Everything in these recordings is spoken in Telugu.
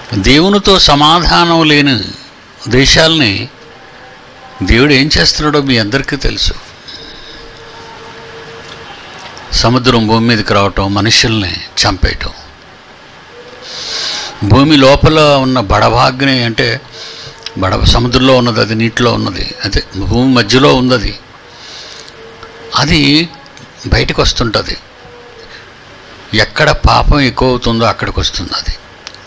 దేవునితో సమాధానం లేని దేశాల్ని దేవుడు ఏం చేస్తున్నాడో మీ అందరికీ తెలుసు సముద్రం భూమి మీదకి రావటం మనుషుల్ని చంపేయటం భూమి లోపల ఉన్న బడభాగ్ని అంటే బడ సముద్రంలో ఉన్నది అది నీటిలో ఉన్నది అదే భూమి మధ్యలో ఉన్నది అది బయటకు వస్తుంటుంది ఎక్కడ పాపం ఎక్కువ అవుతుందో అక్కడికి వస్తుంది అది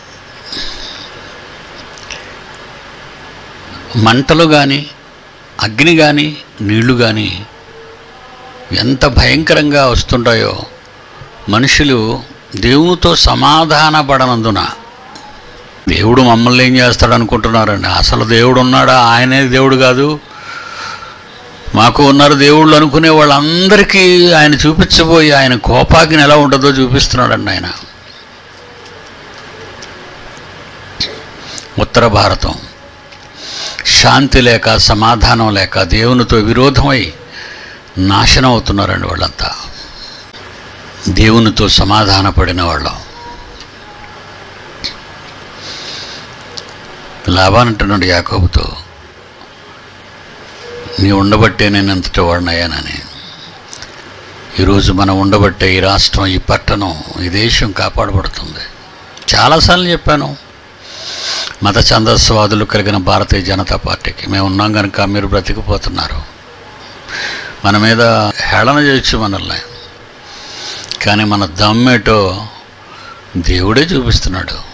మంటలు కానీ అగ్ని కానీ నీళ్లు కానీ ఎంత భయంకరంగా వస్తుంటాయో మనుషులు దేవునితో సమాధానపడనందున దేవుడు మమ్మల్ని ఏం చేస్తాడు అనుకుంటున్నారండి అసలు దేవుడు ఉన్నాడా ఆయనే దేవుడు కాదు మాకు ఉన్నారు దేవుళ్ళు అనుకునే వాళ్ళందరికీ ఆయన చూపించబోయి ఆయన కోపాగ్ని ఎలా ఉంటుందో చూపిస్తున్నాడండి ఆయన ఉత్తర భారతం శాంతి లేక సమాధానం లేక దేవునితో విరోధమై నాశనం అవుతున్నారండి వాళ్ళంతా దేవునితో సమాధానపడిన వాళ్ళం లాభానంటున్నాడు యాకోబుతో నీ ఉండబట్టే నేను అంతటి వాడినయ్యానని ఈరోజు మనం ఉండబట్టే ఈ రాష్ట్రం ఈ పట్టణం ఈ దేశం కాపాడబడుతుంది చాలాసార్లు చెప్పాను మత ఛందస్వాదులు కలిగిన భారతీయ జనతా పార్టీకి మేము ఉన్నాం కనుక మీరు బ్రతికిపోతున్నారు మన మీద హేళన చేయొచ్చు మనల్ని కానీ మన దమ్మేటో దేవుడే చూపిస్తున్నాడు